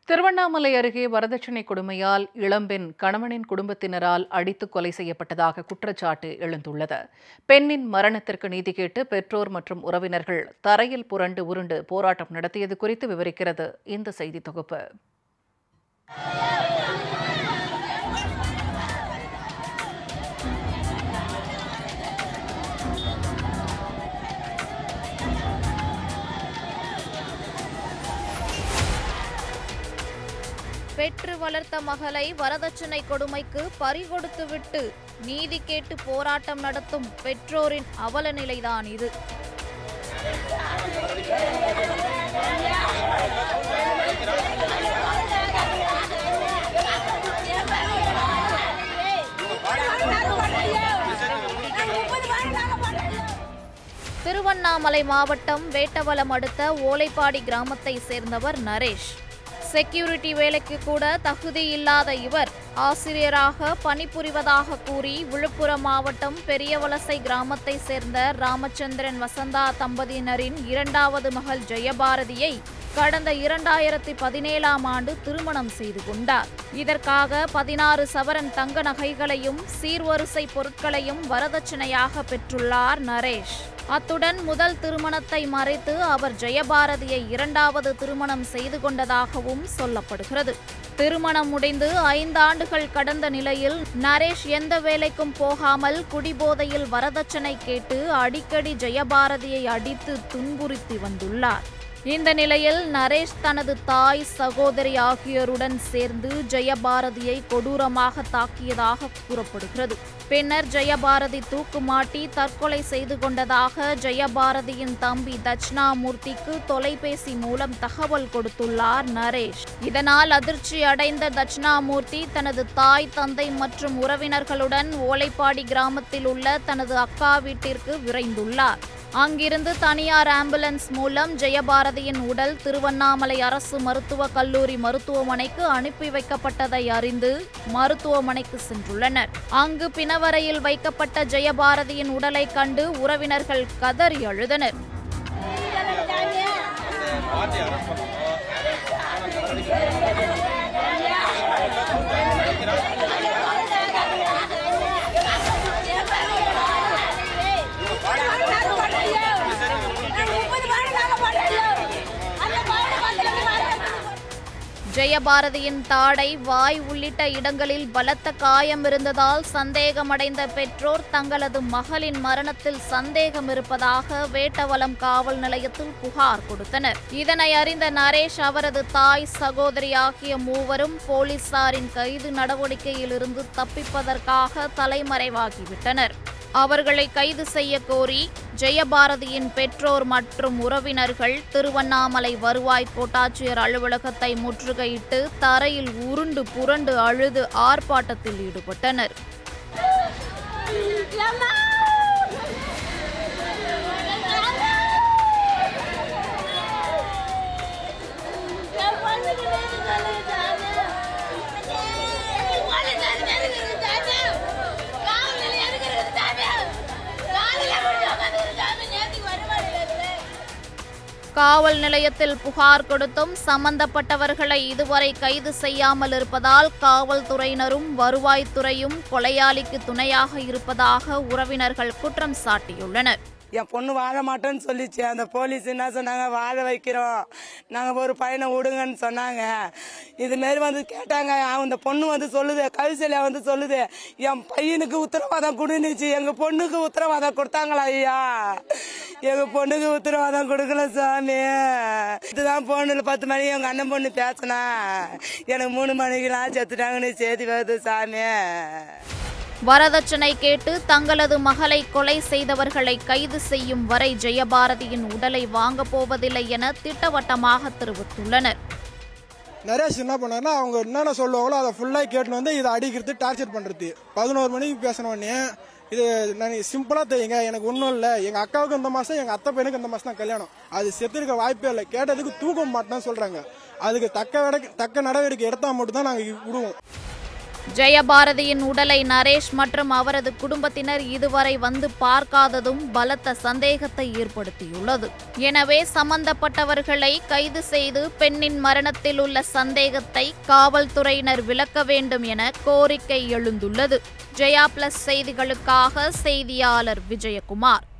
திருவண்ணாமலை அருகே வரதட்சணை கொடுமையால் இளம்பெண் கணவனின் குடும்பத்தினரால் அடித்து கொலை செய்யப்பட்டதாக குற்றச்சாட்டு எழுந்துள்ளது பெண்ணின் மரணத்திற்கு நீதி கேட்டு பெற்றோர் மற்றும் உறவினர்கள் தரையில் புரண்டு உருண்டு போராட்டம் நடத்தியது குறித்து விவரிக்கிறது இந்த செய்தி தொகுப்பு பெற்று வளர்த்த மகளை வரதட்சணை கொடுமைக்கு பறிகொடுத்துவிட்டு நீதி கேட்டு போராட்டம் நடத்தும் பெற்றோரின் அவல நிலைதான் இது திருவண்ணாமலை மாவட்டம் வேட்டவலம் அடுத்த ஓலைப்பாடி கிராமத்தை சேர்ந்தவர் நரேஷ் செக்யூரிட்டி வேலைக்கு கூட தகுதி இல்லாத இவர் ஆசிரியராக பணிபுரிவதாக கூறி விழுப்புரம் மாவட்டம் பெரியவலசை கிராமத்தை சேர்ந்த ராமச்சந்திரன் வசந்தா தம்பதியினரின் இரண்டாவது மகள் ஜெயபாரதியை கடந்த இரண்டாயிரத்தி பதினேழாம் ஆண்டு திருமணம் செய்து கொண்டார் இதற்காக பதினாறு சவரன் தங்க நகைகளையும் சீர்வரிசை பொருட்களையும் வரதட்சணையாக பெற்றுள்ளார் நரேஷ் அத்துடன் முதல் திருமணத்தை மறைத்து அவர் ஜெயபாரதியை இரண்டாவது திருமணம் செய்து கொண்டதாகவும் சொல்லப்படுகிறது திருமணம் முடிந்து ஐந்து ஆண்டுகள் கடந்த நிலையில் நரேஷ் எந்த வேலைக்கும் போகாமல் குடிபோதையில் வரதட்சணை கேட்டு அடிக்கடி ஜெயபாரதியை அடித்து துன்புறுத்தி வந்துள்ளார் இந்த நிலையில் நரேஷ் தனது தாய் சகோதரி ஆகியோருடன் சேர்ந்து ஜெயபாரதியை கொடூரமாக தாக்கியதாக கூறப்படுகிறது பின்னர் ஜெயபாரதி தூக்குமாட்டி தற்கொலை செய்து கொண்டதாக ஜெயபாரதியின் தம்பி தட்சிணாமூர்த்திக்கு தொலைபேசி மூலம் தகவல் கொடுத்துள்ளார் நரேஷ் இதனால் அதிர்ச்சி அடைந்த தட்சிணாமூர்த்தி தனது தாய் தந்தை மற்றும் உறவினர்களுடன் ஓலைப்பாடி கிராமத்தில் உள்ள தனது அக்கா வீட்டிற்கு விரைந்துள்ளார் அங்கிருந்து தனியார் ஆம்புலன்ஸ் மூலம் ஜெயபாரதியின் உடல் திருவண்ணாமலை அரசு மருத்துவக் கல்லூரி மருத்துவமனைக்கு அனுப்பி வைக்கப்பட்டதை அறிந்து மருத்துவமனைக்கு சென்றுள்ளனர் அங்கு பிணவரையில் வைக்கப்பட்ட ஜெயபாரதியின் உடலை கண்டு உறவினர்கள் கதறி அழுதனர் ஜெயபாரதியின் தாடை வாய் உள்ளிட்ட இடங்களில் பலத்த காயம் இருந்ததால் சந்தேகமடைந்த பெற்றோர் தங்களது மகளின் மரணத்தில் சந்தேகம் இருப்பதாக வேட்டவலம் காவல் நிலையத்தில் புகார் கொடுத்தனர் இதனை அறிந்த நரேஷ் அவரது தாய் சகோதரி ஆகிய மூவரும் போலீசாரின் கைது நடவடிக்கையிலிருந்து தப்பிப்பதற்காக தலைமறைவாகிவிட்டனர் அவர்களை கைது செய்ய கோரி ஜெயபாரதியின் பெற்றோர் மற்றும் உறவினர்கள் திருவண்ணாமலை வருவாய் கோட்டாட்சியர் அலுவலகத்தை முற்றுகையிட்டு தரையில் உருண்டு புரண்டு அழுது ஆர்ப்பாட்டத்தில் ஈடுபட்டனர் காவல் நிலையத்தில் புகார் கொடுத்தும் சம்பந்தப்பட்டவர்களை இதுவரை கைது செய்யாமல் இருப்பதால் காவல்துறையினரும் வருவாய்த்துறையும் கொலையாளிக்கு துணையாக இருப்பதாக உறவினர்கள் குற்றம் சாட்டியுள்ளனர் என் பொண்ணு வாழ மாட்டேன்னு சொல்லிச்சு அந்த போலீஸ் என்ன சொன்னாங்க வாழ வைக்கிறோம் நாங்கள் ஒரு பையனை விடுங்கன்னு சொன்னாங்க இதுமாரி வந்து கேட்டாங்க அந்த பொண்ணு வந்து சொல்லுது கவிசலியா வந்து சொல்லுது என் பையனுக்கு உத்தரவாதம் கொடுந்துச்சு எங்கள் பொண்ணுக்கு உத்தரவாதம் கொடுத்தாங்களா ஐயா எங்கள் பொண்ணுக்கு உத்தரவாதம் கொடுக்கல சாமி இதுதான் பொண்ணுல பத்து மணிக்கு எங்கள் அண்ணன் பொண்ணு பேசினா எனக்கு மூணு மணிக்கெல்லாம் செத்துட்டாங்கன்னு செய்தி வருது சாமி வரதட்சணை கேட்டு தங்களது மகளை கொலை செய்தவர்களை கைது செய்யும் வரை ஜெயபாரதியின் உடலை வாங்கப் போவதில்லை என திட்டவட்டமாக தெரிவித்துள்ளனர் நரேஷ் என்ன பண்ணாருன்னா அவங்க என்னென்ன சொல்லுவாங்களோ அதை ஃபுல்லாக கேட்டுன்னு வந்து இதை அடிக்கிறது டார்ச்சர் பண்ணுறது பதினோரு மணிக்கு பேசினோடனே இது நான் சிம்பிளாக தெரியுங்க எனக்கு ஒன்றும் இல்லை எங்கள் அக்காவுக்கு இந்த மாதம் எங்கள் அத்தை பையனுக்கு இந்த மாதம் தான் கல்யாணம் அது செத்துருக்க வாய்ப்பே இல்லை கேட்டதுக்கு தூக்க மாட்டேன்னு சொல்கிறாங்க அதுக்கு தக்க நடக்க தக்க நடவடிக்கை எடுத்தால் மட்டும்தான் நாங்கள் விடுவோம் ஜெயபாரதியின் உடலை நரேஷ் மற்றும் அவரது குடும்பத்தினர் இதுவரை வந்து பார்க்காததும் பலத்த சந்தேகத்தை ஏற்படுத்தியுள்ளது எனவே சம்பந்தப்பட்டவர்களை கைது செய்து பெண்ணின் மரணத்தில் உள்ள சந்தேகத்தை காவல்துறையினர் விளக்க வேண்டும் என கோரிக்கை எழுந்துள்ளது ஜெயா பிளஸ் செய்திகளுக்காக செய்தியாளர் விஜயகுமார்